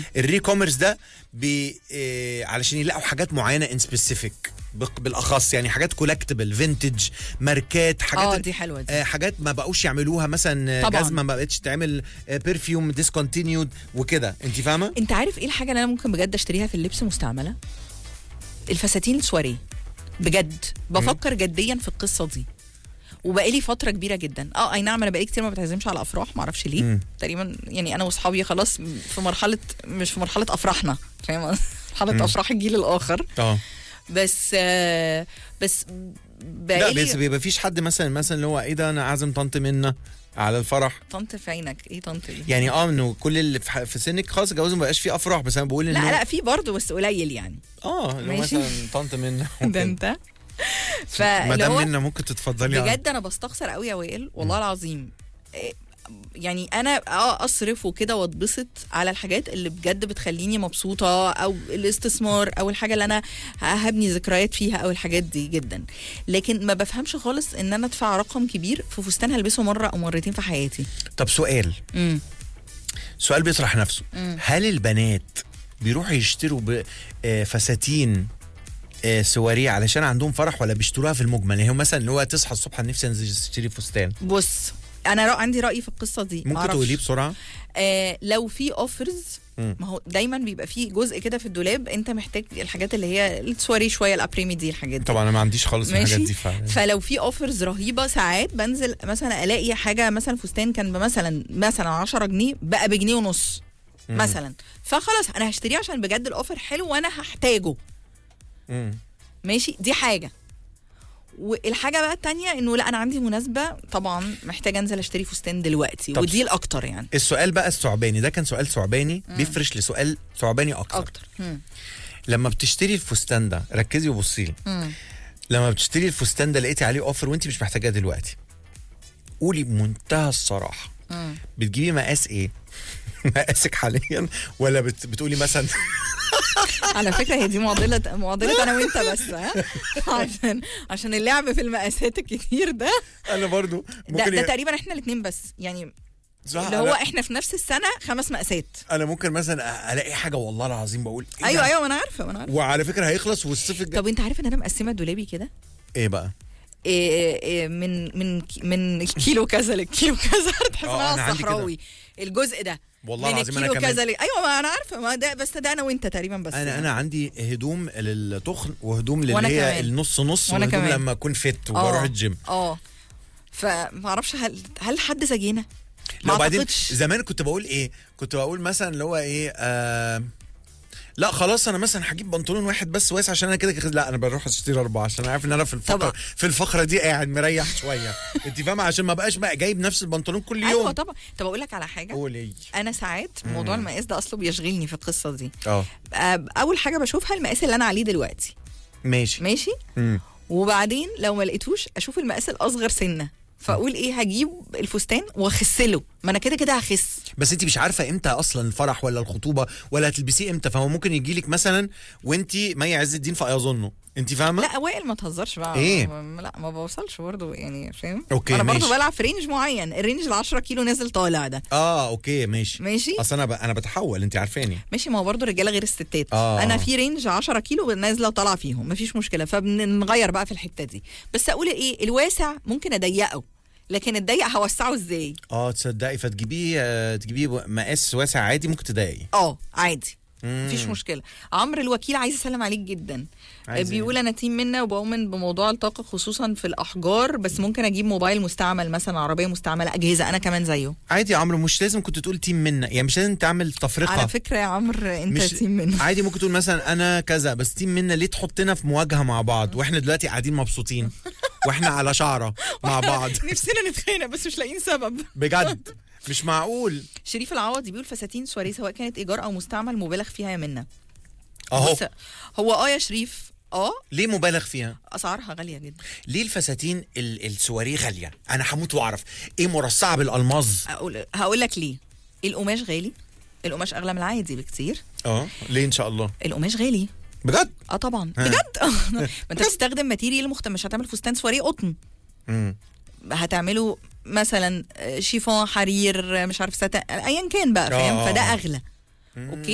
الري كوميرس ده بي آه علشان يلاقوا حاجات معينه ان سبيسيفيك بالاخص يعني حاجات كولكتبل فينتج ماركات اه حاجات دي حلوه دي آه حاجات ما بقوش يعملوها مثلا آه، طبعاً. جزمه ما بقتش تعمل بيرفيوم ديسكونتينيود وكده انت فاهمه انت عارف ايه الحاجه اللي انا ممكن بجد اشتريها في اللبس مستعمله الفساتين السواريه بجد بفكر جديا في القصه دي وبقالي فتره كبيره جدا اه اي نعم انا بقالي كتير ما بتعزمش على افراح ما اعرفش ليه مم. تقريبا يعني انا واصحابي خلاص في مرحله مش في مرحله افراحنا فاهم قصدي؟ مرحله افراح الجيل الاخر اه بس آه بس لا بقالي بس بيبقى فيش حد مثلا مثلا اللي هو ايه ده انا عازم طنط منا على الفرح طنط في عينك ايه طنط دي يعني اه انه كل اللي في ح- في سنك خلاص جوازهم ما بقاش فيه افراح بس انا بقول انه لا لا في برضه بس قليل يعني اه اللي هو ماشي. مثلا طنط منا ده انت فاللي مدام هو منا ممكن تتفضلي على- بجد انا بستخسر قوي يا وائل والله العظيم إيه، يعني انا اه اصرف وكده واتبسط على الحاجات اللي بجد بتخليني مبسوطه او الاستثمار او الحاجه اللي انا هبني ذكريات فيها او الحاجات دي جدا لكن ما بفهمش خالص ان انا ادفع رقم كبير في فستان هلبسه مره او مرتين في حياتي طب سؤال امم سؤال بيطرح نفسه مم. هل البنات بيروحوا يشتروا ب- آه، فساتين آه، سواريه علشان عندهم فرح ولا بيشتروها في المجمل يعني هو مثلا اللي هو تصحى الصبح أنا نفسي انزل اشتري فستان بص انا رأ... عندي راي في القصه دي ممكن معرفش. تقوليه بسرعه آه لو في اوفرز مم. ما هو دايما بيبقى في جزء كده في الدولاب انت محتاج الحاجات اللي هي السواري شويه الابريمي دي الحاجات دي طبعا انا ما عنديش خالص ماشي. الحاجات دي فعلا فلو في اوفرز رهيبه ساعات بنزل مثلا الاقي حاجه مثلا فستان كان بمثلا مثلا 10 جنيه بقى بجنيه ونص مم. مثلا فخلاص انا هشتريه عشان بجد الاوفر حلو وانا هحتاجه مم. ماشي دي حاجه والحاجه بقى التانية انه لا انا عندي مناسبه طبعا محتاجه انزل اشتري فستان دلوقتي طب ودي الاكتر يعني السؤال بقى الثعباني ده كان سؤال ثعباني بيفرش لسؤال ثعباني اكتر, اكتر مم. لما بتشتري الفستان ده ركزي وبصي لي مم. لما بتشتري الفستان ده لقيتي عليه اوفر وانت مش محتاجاه دلوقتي قولي بمنتهى الصراحه مم. بتجيبي مقاس ايه مقاسك حاليا ولا بت... بتقولي مثلا على فكره هي دي معضله معضله انا وانت بس ها عشان عشان اللعب في المقاسات الكتير ده انا برضو ده, ممكن ده ي- تقريبا احنا الاثنين بس يعني صح اللي هو أنا, احنا في نفس السنه خمس مقاسات انا ممكن مثلا الاقي حاجه والله العظيم بقول إيه ايوه ده؟ ايوه ما انا عارفه ما انا عارفه وعلى فكره هيخلص والصيف الجاي طب انت عارف ان انا مقسمه دولابي كده ايه بقى إيه إيه من من من الكيلو كذا للكيلو كذا تحس ان آه، أنا انا عندي كده. صحراوي الجزء ده والله من العظيم انا الكيلو كمان كذا ل... ايوه ما انا عارفه ما ده بس ده انا وانت تقريبا بس انا يعني. انا عندي هدوم للتخن وهدوم للي وأنا هي كمان. النص نص وأنا وهدوم كمان. لما اكون فت آه. وبروح الجيم اه فما اعرفش هل هل حد زينا ما لا بعدين أعتقدش. زمان كنت بقول ايه كنت بقول مثلا اللي هو ايه آه لا خلاص انا مثلا هجيب بنطلون واحد بس واسع عشان انا كده كده لا انا بروح اشتري اربعه عشان عارف ان انا في الفقره طبعا. في الفقره دي قاعد مريح شويه انت فاهمه عشان ما بقاش بقى جايب نفس البنطلون كل يوم ايوه طبعا طب اقول لك على حاجه قولي انا ساعات موضوع المقاس ده اصله بيشغلني في القصه دي اه آه، اول حاجه بشوفها المقاس اللي انا عليه دلوقتي ماشي ماشي مم. وبعدين لو ما لقيتوش اشوف المقاس الاصغر سنه فاقول ايه هجيب الفستان واخسله ما انا كده كده هخس بس انت مش عارفه امتى اصلا الفرح ولا الخطوبه ولا هتلبسيه امتى فهو ممكن يجي لك مثلا وانت مي عز الدين فيظنه انت فاهمه لا وائل ما تهزرش بقى إيه؟ ما- لا ما بوصلش برضه يعني فاهم أوكي، انا برضه ماشي. بلعب في رينج معين الرينج ال 10 كيلو نازل طالع ده اه اوكي ماشي ماشي اصل انا ب... انا بتحول انت عارفاني ماشي ما هو برضه الرجاله غير الستات آه. انا في رينج 10 كيلو نازله وطالعه فيهم مفيش مشكله فبنغير بقى في الحته دي بس اقول ايه الواسع ممكن اضيقه لكن الضيق هوسعه ازاي اه تصدقي فتجيبيه آه تجيبيه مقاس واسع عادي ممكن تضايقي اه عادي مم. مفيش مشكله عمرو الوكيل عايز يسلم عليك جدا عايز إيه؟ بيقول انا تيم منا وبؤمن بموضوع الطاقه خصوصا في الاحجار بس ممكن اجيب موبايل مستعمل مثلا عربيه مستعمله اجهزه انا كمان زيه عادي يا عمرو مش لازم كنت تقول تيم منا يعني مش لازم تعمل تفرقه على فكره يا عمرو انت مش تيم منا عادي ممكن تقول مثلا انا كذا بس تيم منا ليه تحطنا في مواجهه مع بعض واحنا دلوقتي قاعدين مبسوطين واحنا على شعره مع بعض نفسنا نتخانق بس مش لاقيين سبب بجد مش معقول شريف العوضي بيقول فساتين سواري سواء كانت ايجار او مستعمل مبالغ فيها يا منا اهو بص، هو اه يا شريف اه ليه مبالغ فيها اسعارها غاليه جدا ليه الفساتين ال- السواريه غاليه انا هموت واعرف ايه مرصعه بالالماظ اقول هقول لك ليه القماش غالي القماش اغلى من العادي بكتير اه ليه ان شاء الله القماش غالي بجد اه طبعا ها. بجد ما انت بتستخدم ماتيريال مختلف مش هتعمل فستان سواري قطن مم. هتعمله مثلا شيفون حرير مش عارف ساتان ايا كان بقى آه، فاهم آه، فده آه. اغلى اوكي